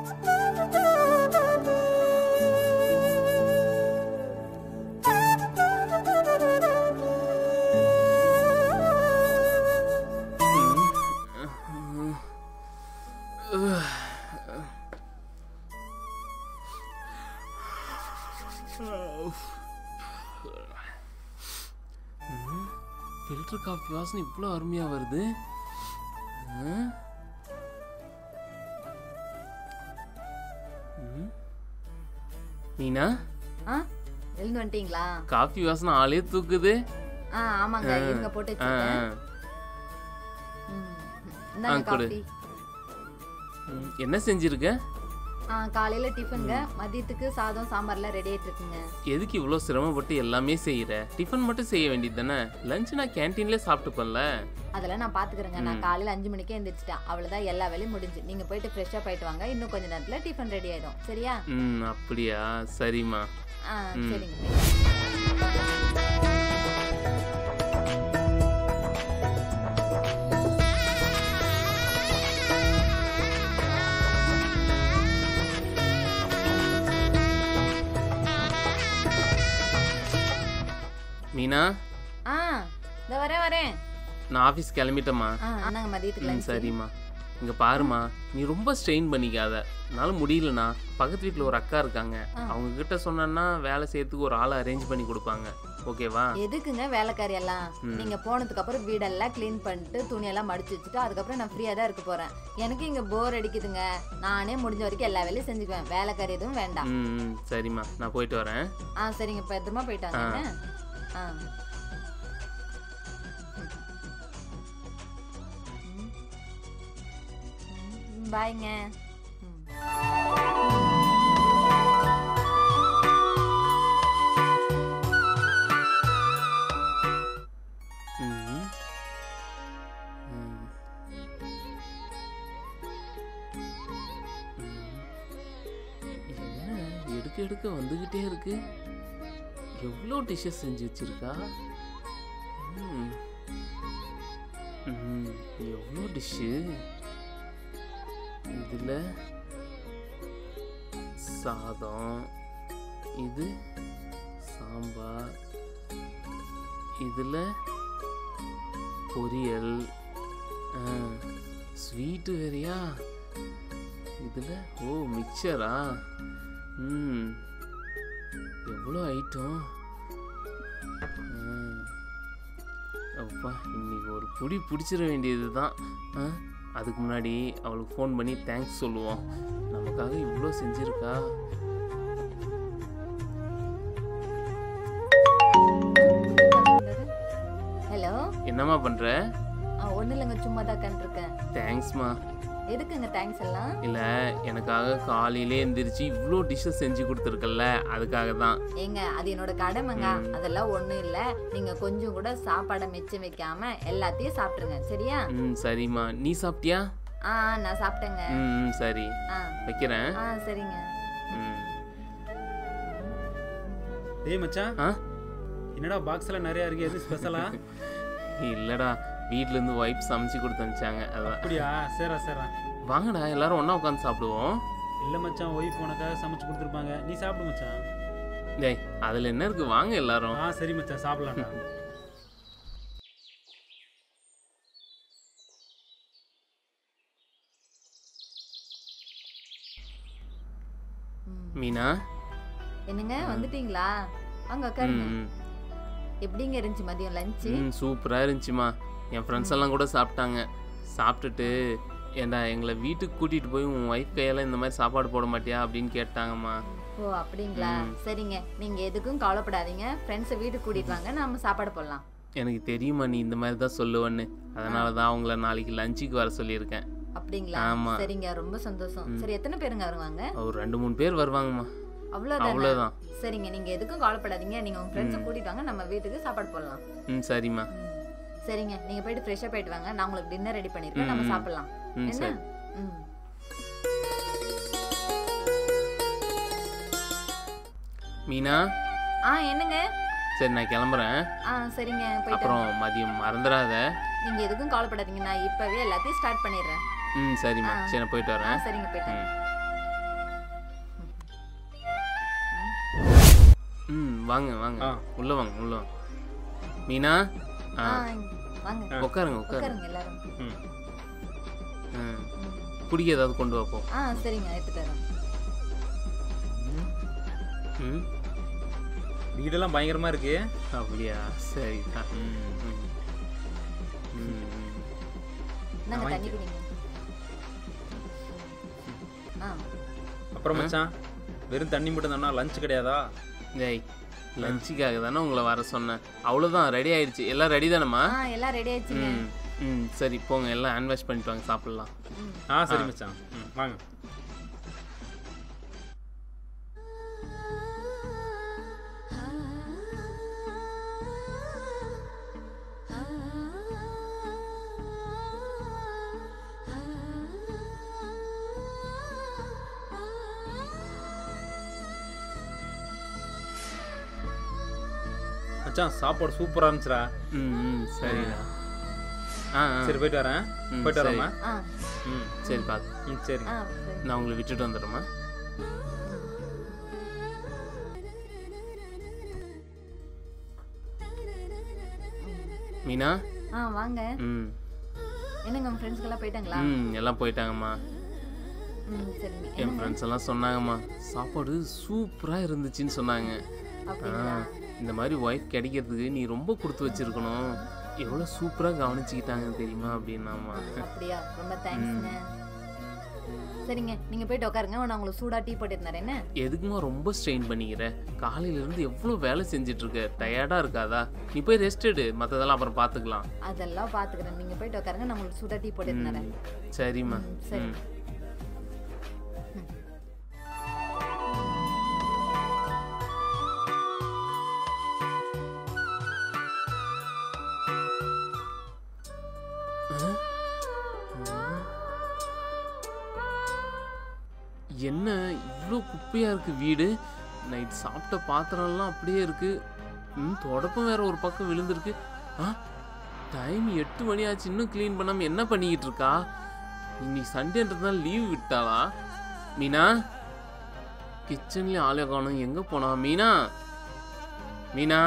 Filter coffee வாசனை இவ்வளோ அருமையாக வருது ம்? ம்? மீனா ஆ எழுந்து வந்துட்டீங்களா காஃபி வாசனை ஆளே தூக்குது ஆ ஆமாங்க இருங்க போட்டு ஆ, வச்சிருக்கேன் ஆ. ம். இந்தாங்க ஆ, கொடு. காஃபி ம், என்ன செஞ்சிருக்க ஆ காலையில டிஃபனுங்க மதியத்துக்கு சாதம் சாம்பார்லாம் ரெடி ஆயிட்டு இருக்குங்க எதுக்கு இவ்வளோ சிரமப்பட்டு எல்லாமே செய்யற டிஃபன் மட்டும் செய்ய வேண்டியது தானே லஞ்ச் நான் கேன்டீன்லேயே சாப்பிட்டுப்பேன்ல அதெல்லாம் நான் பாத்துக்கிறேங்க நான் காலையில அஞ்சு மணிக்கே எந்திரிச்சிட்டேன் அவ்வளவுதான் எல்லா வேலையும் முடிஞ்சு நீங்க போயிட்டு ஃப்ரெஷ்ஷா போயிட்டு வாங்க இன்னும் கொஞ்ச நேரத்துல டிஃபன் ரெடி ஆயிடும் சரியா ம் அப்படியா சரிம்மா ஆ சரிங்க மீனா ஆ இந்த வரேன் வரேன் நான் ஆஃபீஸ் கிளம்பிட்டேம்மா ஆ நாங்க மதியத்துக்கு ம் லஞ்ச் சரிம்மா இங்க பாருமா நீ ரொம்ப ஸ்ட்ரெயின் பண்ணிக்காத என்னால முடியலண்ணா பக்கத்து வீட்டில் ஒரு அக்கா இருக்காங்க அவங்க கிட்ட சொன்னா வேலை செய்யறதுக்கு ஒரு ஆளை அரேஞ்ச் பண்ணி கொடுப்பாங்க ஓகேவா எதுக்குங்க வேலைக்காரி எல்லாம் நீங்க போனதுக்கு அப்புறம் வீடெல்லாம் க்ளீன் பண்ணிட்டு துணியெல்லாம் மடிச்சு வச்சுட்டு அதுக்கப்புறம் நான் ஃப்ரீயா தான் இருக்க போறேன் எனக்கு இங்க போர் அடிக்குதுங்க நானே முடிஞ்ச வரைக்கும் எல்லா வேலையும் செஞ்சுக்குவேன் வேலைக்காரி எதுவும் வேண்டாம் ம் ம், சரிம்மா நான் போயிட்டு வரேன் ஆ சரிங்க பத்திரமா போயிட்டு வாங்க ஆ பாய்ங்க ம் ம். ம். என்ன எடுக்க எடுக்க வந்துக்கிட்டே இருக்கு எவ்வளோ டிஷ்ஷஸ் செஞ்சு வச்சிருக்கா ம். ம், எவ்வளோ டிஷ்ஷு இதில் சாதம் இது சாம்பார் இதில் பொரியல் ஸ்வீட்டு வேறையா இதில் ஓ மிக்சரா ம் எவ்வளோ ஐட்டம் அப்பா இன்னைக்கு ஒரு புடி பிடிச்சிட வேண்டியது தான் அதுக்கு முன்னாடி அவளுக்கு ஃபோன் பண்ணி தேங்க்ஸ் சொல்லுவோம் நமக்காக இவ்வளோ செஞ்சுருக்கா ஹலோ என்னம்மா பண்ணுற ஒன்றும் இல்லைங்க சும்மா தான் உட்காந்துருக்கேன் தேங்க்ஸ்மா எதுக்குங்க தேங்க்ஸ் எல்லாம் இல்லை எனக்காக காலையிலே எந்திரிச்சு இவ்வளோ டிஷ்ஷஸ் செஞ்சு கொடுத்துருக்கல்ல அதுக்காக தான் ஏங்க அது என்னோட கடமைங்க அதெல்லாம் ஒண்ணும் இல்ல நீங்க கொஞ்சம் கூட சாப்பாடை மிச்சம் வைக்காம எல்லாத்தையும் சாப்பிட்டுருங்க சரியா ம் சரிம்மா நீ சாப்பிட்டியா ஆ ஆ, நான் சாப்பிட்டேங்க ம் ம், சரி ஆ வைக்கிறேன் ஆ சரிங்க ம் டேய் மச்சான் ஆ என்னடா பாக்ஸ்ல நிறைய இருக்கு எது ஸ்பெஷலா இல்லைடா வீட்டிலேருந்து ஒய்ஃப் சமைச்சு கொடுத்து அனுப்பிச்சாங்க அதான் அப்படியா சரிடா சரிடா வாங்கடா எல்லாரும் ஒன்றா உட்காந்து சாப்பிடுவோம் இல்ல மச்சான் ஒய்ஃப் உனக்காக சமைச்சு கொடுத்துருப்பாங்க நீ சாப்பிடு மச்சான் டேய் அதில் என்ன இருக்கு வாங்க எல்லாரும் ஆ சரி மச்சான் சாப்பிடலாம்டா மீனா என்னங்க வந்துட்டீங்களா வாங்க ம் உட்காருங்க ம். எப்படிங்க இருந்துச்சு மதியம் லஞ்சு ம் சூப்பராக இருந்துச்சுமா என் ஃப்ரெண்ட்ஸ் எல்லாம் கூட சாப்பிட்டாங்க சாப்பிட்டுட்டு ஏண்டா எங்களை வீட்டுக்கு கூட்டிகிட்டு போய் உன் ஒய்ஃப் கையால் இந்த மாதிரி சாப்பாடு போட மாட்டியா அப்படின்னு கேட்டாங்கம்மா ஓ அப்படிங்களா சரிங்க நீங்க எதுக்கும் கவலைப்படாதீங்க ஃப்ரெண்ட்ஸை வீட்டுக்கு கூட்டிட்டு வாங்க நாம சாப்பாடு போடலாம் எனக்கு தெரியுமா நீ இந்த மாதிரி தான் சொல்லுவேன்னு அதனால தான் அவங்கள நாளைக்கு லஞ்சுக்கு வர சொல்லியிருக்கேன் அப்படிங்களா ஆமா. சரிங்க ரொம்ப சந்தோஷம் சரி எத்தனை பேருங்க வருவாங்க ஒரு ரெண்டு மூணு பேர் வருவாங்கம்மா அவ்வளோதானே அவ்வளோதான் சரிங்க நீங்க எதுக்கும் கவலைப்படாதீங்க நீங்க உங்க ஃப்ரெண்ட்ஸை கூட்டிட்டு வாங்க நம்ம வீட்டுக்கு சாப்பாடு போடலாம் ம் சரிம்மா ம். சரிங்க நீங்க போயிட்டு ஃப்ரெஷ்ஷாக போயிட்டு வாங்க நான் உங்களுக்கு டின்னர் ரெடி பண்ணிருக்கேன் நம்ம ம். சாப்பிடலாம் ம் என்ன சரி ம் மீனா ஆ என்னங்க சரி நான் கிளம்புறேன் ஆ சரிங்க போயிட்டு அப்புறம் மதியம் மறந்துடாத நீங்க எதுக்கும் கவலைப்படாதீங்க நான் இப்பவே எல்லாத்தையும் ஸ்டார்ட் பண்ணிடுறேன் ம் சரிம்மா ஆ. சரி நான் போயிட்டு ஆ வரேன் சரிங்க போயிட்டு ம் வாங்க வாங்க ஆ. உள்ள வாங்க உள்ள வாங்க மீனா ஆ ஆ வாங்க உட்காருங்க உட்காருங்க உட்காருங்க எல்லாரும் ம் ம். குடிக்க ஏதாவது கொண்டு வாப்போம் ஆ சரிங்க எடுத்துட்டு வரேன் ம் வீடெல்லாம் பயங்கரமா இருக்கு அப்படியா சரிதான் ம். ம். ம், ம். நாங்க நான் தண்ணி குடிங்க ஆ அப்புறம் மச்சான் வெறும் தண்ணி மட்டும் தானா லஞ்ச் கிடையாதா டேய் லஞ்சுக்காக தானே உங்களை வர சொன்னேன் அவ்வளோதான் ரெடி ஆயிடுச்சு எல்லாம் ரெடி தானேம்மா ஆ எல்லாம் ரெடி ஆயிடுச்சுங்க ம் ம் சரி போங்க எல்லாம் ஹேண்ட் வாஷ் பண்ணிட்டு வாங்க சாப்பிட்லாம் ம் ஆ சரி மச்சான் ம் வாங்க மச்சான் சாப்பாடு சூப்பரா இருந்துச்சுடா ம் ம் சரிடா ஆ ஆ சரி போயிட்டு வரேன் ம், போயிட்டு சரி. வரேம்மா ஆ ம் சரி பார்த்து ம் சரி ஆ சரி நான் உங்களை விட்டுட்டு வந்துடுறேம்மா மீனா ஆ வாங்க ம் என்னங்க உங்க ஃப்ரெண்ட்ஸ்க்கெல்லாம் போயிட்டாங்களா ம் எல்லாம் போயிட்டாங்கம்மா ம் சரிங்க என் ஃப்ரெண்ட்ஸ் எல்லாம் சொன்னாங்கம்மா சாப்பாடு சூப்பராக இருந்துச்சுன்னு சொன்னாங்க ஆ அப்படிங்களா இந்த மாதிரி ஒய்ஃப் கிடைக்கிறதுக்கு நீ ரொம்ப கொடுத்து வச்சிருக்கணும் எவ்வளோ சூப்பராக கவனிச்சுக்கிட்டாங்க தெரியுமா அப்படின்னாம்மா அப்படியா ரொம்ப தேங்க்ஸ்ங்க சரிங்க நீங்க போயிட்டு உட்காருங்க நான் உங்களுக்கு சூடா டீ போட்டு தரேன் என்ன எதுக்குமா ரொம்ப ஸ்ட்ரெயின் பண்ணிக்கிற காலையில இருந்து எவ்வளோ வேலை செஞ்சுட்டு இருக்க டயர்டாக இருக்காதா நீ போய் ரெஸ்ட் எடு மற்றதெல்லாம் அப்புறம் பார்த்துக்கலாம் அதெல்லாம் பாத்துக்கிறேன் நீங்க போயிட்டு உட்காருங்க நான் உங்களுக்கு சூடா டீ போட்டு தரேன் சரிம்மா ம், சரி. ம் என்ன இவ்வளோ குப்பையாக இருக்குது வீடு நைட் சாப்பிட்ட பாத்திரம்லாம் அப்படியே இருக்குது ம் தொடப்பம் வேற ஒரு பக்கம் விழுந்திருக்கு ஆ டைம் எட்டு மணி ஆச்சு இன்னும் க்ளீன் பண்ணாமல் என்ன பண்ணிக்கிட்டு இருக்கா இன்னைக்கு சண்டேன்றதுனால லீவ் விட்டாளா மீனா கிச்சன்லேயும் ஆளே காணும் எங்கே போனா மீனா மீனா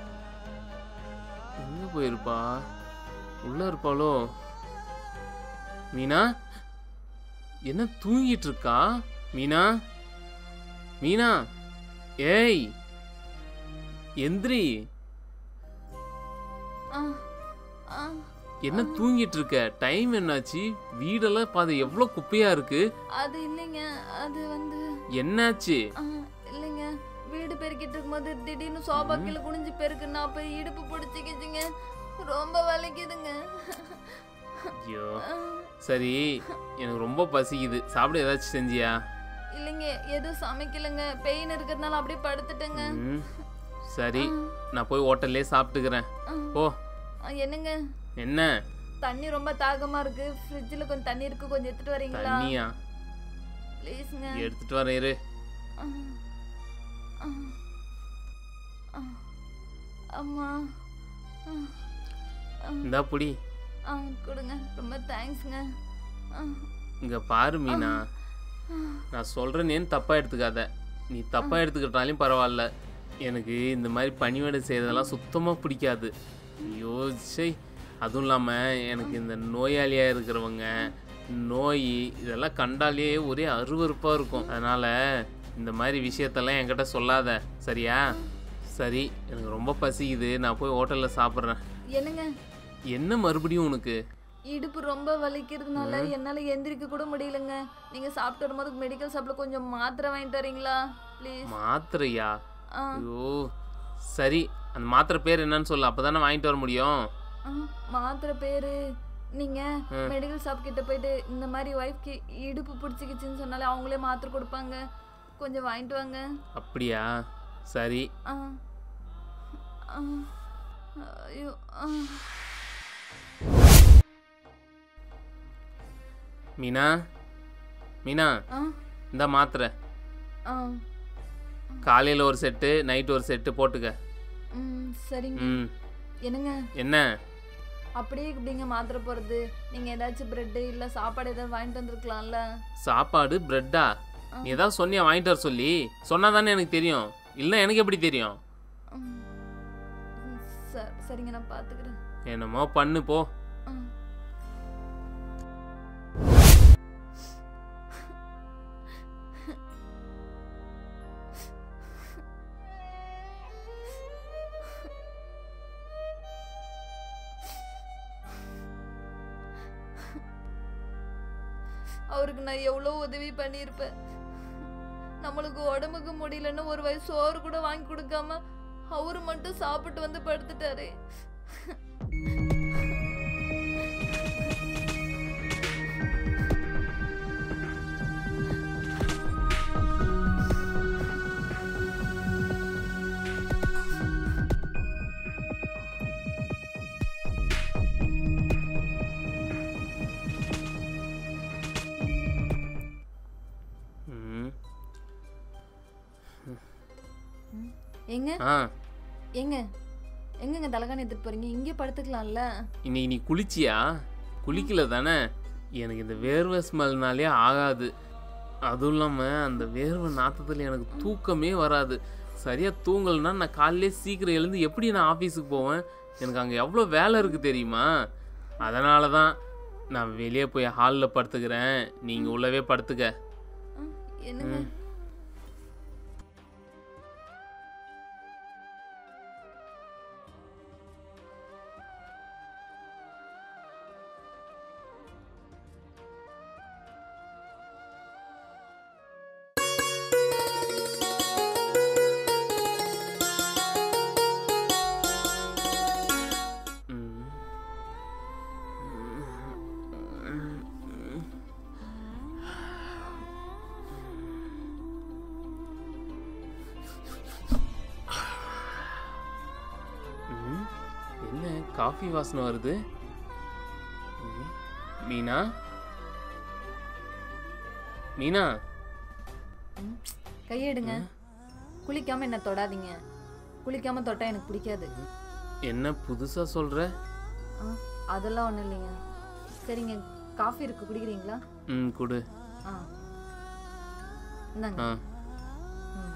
எங்கே போயிருப்பா உள்ளே இருப்பாளோ மீனா என்ன தூங்கிட்டு இருக்கா மீனா மீனா ஏய் எந்திரி ஆ, ஆ, என்ன தூங்கிட்டு இருக்க டைம் என்னாச்சு வீடெல்லாம் பாது எவ்வளோ குப்பையா இருக்கு அது இல்லைங்க அது வந்து என்னாச்சு ஆ, இல்லைங்க வீடு பெருக்கிட்டு இருக்கும்போது திடீர்னு சோபா கீழே குனிஞ்சு பெருக்கு நான் போய் இடுப்பு பிடிச்சிக்கிச்சுங்க ரொம்ப வலிக்குதுங்க ஐயோ ஆ, சரி எனக்கு ரொம்ப பசிக்குது சாப்பிட ஏதாச்சும் செஞ்சியா இல்லைங்க எதுவும் சமைக்கலைங்க பெயின் இருக்கிறதுனால அப்படியே படுத்துட்டேங்க ம் சரி நான் போய் ஹோட்டல்லே சாப்பிட்டுக்கிறேன் ஆ, ஓ ஆ, என்னங்க என்ன தண்ணி ரொம்ப தாகமா இருக்கு ஃப்ரிட்ஜில் கொஞ்சம் தண்ணி இருக்கு கொஞ்சம் எடுத்துட்டு வரீங்களா தண்ணியா ப்ளீஸ்ங்க எடுத்துட்டு வரேன் இரு ஆ, ஆ, ஆ, அம்மா ஆ, ஆ, இந்தா புடி ஆ கொடுங்க ரொம்ப தேங்க்ஸ்ங்க ஆ, இங்க பாரு மீனா நான் சொல்றேனேன்னு தப்பா எடுத்துக்காத நீ தப்பா எடுத்துக்கிட்டாலும் பரவாயில்ல எனக்கு இந்த மாதிரி பணிவிடை செய்யறதெல்லாம் சுத்தமா பிடிக்காது ஐயோ சை அதுவும் இல்லாமல் எனக்கு இந்த நோயாளியாக இருக்கிறவங்க நோய் இதெல்லாம் கண்டாலே ஒரே அருவருப்பாக இருக்கும் அதனால் இந்த மாதிரி விஷயத்தெல்லாம் என்கிட்ட சொல்லாத சரியா சரி எனக்கு ரொம்ப பசிக்குது நான் போய் ஹோட்டலில் சாப்பிட்றேன் என்னங்க என்ன மறுபடியும் உனக்கு இடுப்பு ரொம்ப வலிக்கிறதுனால என்னால எந்திரிக்க கூட முடியலங்க நீங்க சாப்பிட்டு வரும்போது மெடிக்கல் ஷாப்ல கொஞ்சம் மாத்திரை வாங்கிட்டு வரீங்களா ப்ளீஸ் மாத்திரையா ஆ ஐயோ சரி அந்த மாத்திரை பேர் என்னன்னு சொல்லு அப்போ தானே வாங்கிட்டு வர முடியும் ஆ, மாத்திரை பேரு நீங்க ம். மெடிக்கல் ஷாப் கிட்ட போயிட்டு இந்த மாதிரி ஒய்ஃப்க்கு இடுப்பு பிடிச்சிக்கிச்சுன்னு சொன்னாலே அவங்களே மாத்திரை கொடுப்பாங்க கொஞ்சம் வாங்கிட்டு வாங்க அப்படியா சரி ஆ ஆ. ஐயோ ஆ மீனா மீனா ஆ இந்த மாத்திரை ஆ காலையில் ஒரு செட்டு நைட் ஒரு செட்டு போட்டுக்க ம் சரிங்க ம் என்னங்க என்ன அப்படியே இப்படிங்க மாத்திரை போறது நீங்க ஏதாச்சும் பிரெட் இல்ல சாப்பாடு ஏதாவது வாங்கிட்டு வந்திருக்கலாம்ல சாப்பாடு பிரெட்டா நீ ஏதாவது சொன்னியா வாங்கிட்டு வர சொல்லி சொன்னா தானே எனக்கு தெரியும் இல்லை எனக்கு எப்படி தெரியும் ம். ம், ச- சரிங்க நான் பார்த்துக்கிறேன் என்னமோ பண்ணு போ ம். அவருக்கு நான் எவ்வளோ உதவி பண்ணியிருப்பேன் நம்மளுக்கு உடம்புக்கு முடியலன்னு ஒரு வயசு சோறு கூட வாங்கி கொடுக்காம அவரு மட்டும் சாப்பிட்டு வந்து படுத்துட்டாரு ம். எங்க ஆ எங்க எங்கங்க தலகாணி எடுத்துட்டு போறீங்க இங்கே படுத்துக்கலாம்ல இன்னைக்கு நீ குளிச்சியா குளிக்கல தானே எனக்கு இந்த வேர்வை ஸ்மெல்னாலே ஆகாது அதுவும் இல்லாமல் அந்த வேர்வை நாத்தத்தில் எனக்கு தூக்கமே வராது சரியாக தூங்கலைன்னா நான் காலையிலே சீக்கிரம் எழுந்து எப்படி நான் ஆஃபீஸுக்கு போவேன் எனக்கு அங்கே எவ்வளோ வேலை இருக்குது தெரியுமா அதனால தான் நான் வெளியே போய் ஹாலில் படுத்துக்கிறேன் நீங்கள் உள்ளவே படுத்துக்க ஆ, என்னங்க ம். ம். ம், என்ன காஃபி வாசனை வருது ம், மீனா மீனா கையெடுங்க குளிக்காம என்ன தொடாதீங்க குளிக்காம தொட்டா எனக்கு பிடிக்காது என்ன புதுசா சொல்ற ஆ, அதெல்லாம் ஒன்றும் இல்லைங்க சரிங்க காஃபி இருக்கு குடிக்கிறீங்களா ம் கொடு ஆ இந்தாங்க ஆ ம்.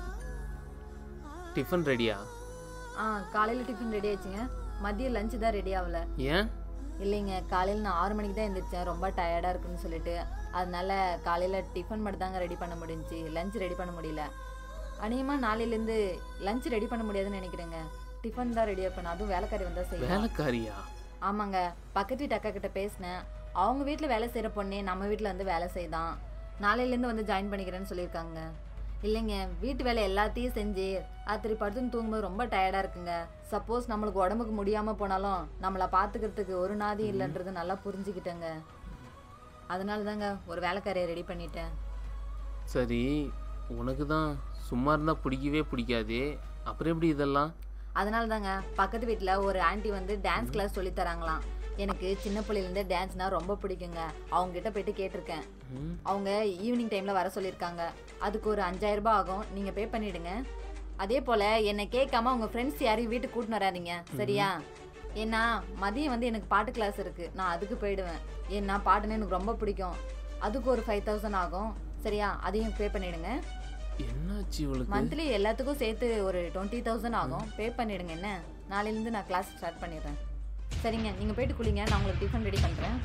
டிஃபன் ரெடியா ஆ காலையில் டிஃபன் ரெடி ஆச்சுங்க மதியம் லஞ்சு தான் ரெடி ஆகல ஏன் இல்லைங்க காலையில் நான் ஆறு மணிக்கு தான் எழுந்திரிச்சேன் ரொம்ப டயர்டாக இருக்குன்னு சொல்லிட்டு அதனால காலையில் டிஃபன் மட்டும் தாங்க ரெடி பண்ண முடிஞ்சுச்சு லஞ்ச் ரெடி பண்ண முடியல அநேகமாக நாளையிலேருந்து லஞ்ச் ரெடி பண்ண முடியாதுன்னு நினைக்கிறேங்க டிஃபன் தான் ரெடி பண்ண அதுவும் வேலைக்காரி வந்தால் செய்யலாம் வேலைக்காரியா ஆமாங்க பக்கத்து வீட்டு அக்கா கிட்ட பேசினேன் அவங்க வீட்டில் வேலை செய்கிற பொண்ணே நம்ம வீட்டில் வந்து வேலை செய்தான் நாளையிலேருந்து வந்து ஜாயின் பண்ணிக்கிறேன்னு சொல்லியிருக்காங்க இல்லைங்க வீட்டு வேலை எல்லாத்தையும் செஞ்சு ராத்திரி படுத்துன்னு தூங்கும்போது ரொம்ப டயர்டாக இருக்குங்க சப்போஸ் நம்மளுக்கு உடம்புக்கு முடியாமல் போனாலும் நம்மளை பார்த்துக்கிறதுக்கு ஒரு நாதி இல்லைன்றது நல்லா புரிஞ்சுக்கிட்டேங்க அதனால தாங்க ஒரு வேலைக்காரியை ரெடி பண்ணிட்டேன் சரி உனக்கு தான் சும்மா இருந்தா பிடிக்கவே பிடிக்காதே அப்புறம் எப்படி இதெல்லாம் அதனால தாங்க பக்கத்து வீட்டில் ஒரு ஆன்ட்டி வந்து டான்ஸ் கிளாஸ் சொல்லி தராங்களாம் எனக்கு சின்ன பிள்ளையிலேருந்தே டான்ஸ்னா ரொம்ப பிடிக்குங்க அவங்க கிட்ட போயிட்டு கேட்டிருக்கேன் ம், அவங்க ஈவினிங் டைமில் வர சொல்லியிருக்காங்க அதுக்கு ஒரு 5000 ரூபாய் ஆகும் நீங்கள் பே பண்ணிவிடுங்க அதே போல் என்னை கேட்காம உங்கள் ஃப்ரெண்ட்ஸ் யாரையும் வீட்டுக்கு கூட்டின்னு வராதீங்க சரியா ஏன்னா மதியம் வந்து எனக்கு பாட்டு கிளாஸ் இருக்குது நான் அதுக்கு போயிடுவேன் ஏன்னா பாட்டுன்னு எனக்கு ரொம்ப பிடிக்கும் அதுக்கு ஒரு ஃபைவ் தௌசண்ட் ஆகும் சரியா அதையும் பே பண்ணிவிடுங்க என்னாச்சு இவளுக்கு மந்த்லி எல்லாத்துக்கும் சேர்த்து ஒரு டுவெண்ட்டி தௌசண்ட் ஆகும் பே பண்ணிவிடுங்க என்ன நாளையிலேருந்து நான் கிளாஸ் ஸ்டார்ட் பண்ணிடுறேன் சரிங்க நீங்கள் போயிட்டு குளிங்க நான் உங்களுக்கு டிஃபன் ரெடி பண்ணுறேன்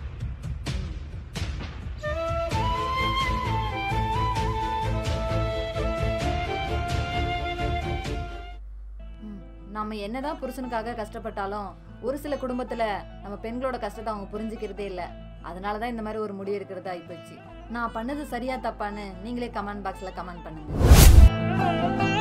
ம், நம்ம என்னதான் புருஷனுக்காக கஷ்டப்பட்டாலும் ஒரு சில குடும்பத்துல நம்ம பெண்களோட கஷ்டத்தை அவங்க புரிஞ்சுக்கிறதே இல்ல அதனால தான் இந்த மாதிரி ஒரு முடிவு எடுக்கிறது ஆயிப்போச்சு நான் பண்ணது சரியா தப்பான்னு நீங்களே கமெண்ட் பாக்ஸ்ல கமெண்ட் பண்ணுங்க